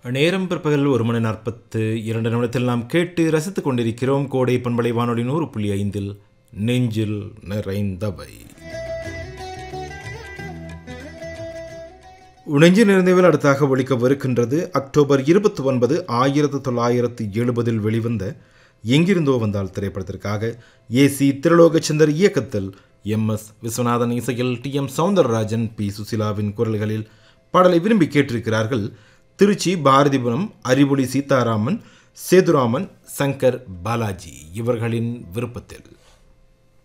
நேரம் பிற்பகல் ஒரு மணி நாற்பத்து இரண்டு நிமிடத்தில் நாம் கேட்டு ரசித்துக் கொண்டிருக்கிறோம் கோடை பண்பலை வானொலி நூறு புள்ளி ஐந்தில் நெஞ்சில் நிறைந்தவை உணஞ்சி நிறைந்தவில் அடுத்தாக ஒழிக்கவிருக்கின்றது அக்டோபர் இருபத்தி ஒன்பது ஆயிரத்து தொள்ளாயிரத்து எழுபதில் வெளிவந்த எங்கிருந்தோ வந்தால் திரைப்படத்திற்காக ஏசி திருலோகச்சந்தர் இயக்கத்தில் எம் எஸ் விஸ்வநாதன் இசையில் டி எம் சவுந்தரராஜன் பி சுசிலாவின் குரல்களில் பாடலை விரும்பி கேட்டிருக்கிறார்கள் திருச்சி பாரதிபுரம் அறிவொளி சீதாராமன் சேதுராமன் சங்கர் பாலாஜி இவர்களின் விருப்பத்தில்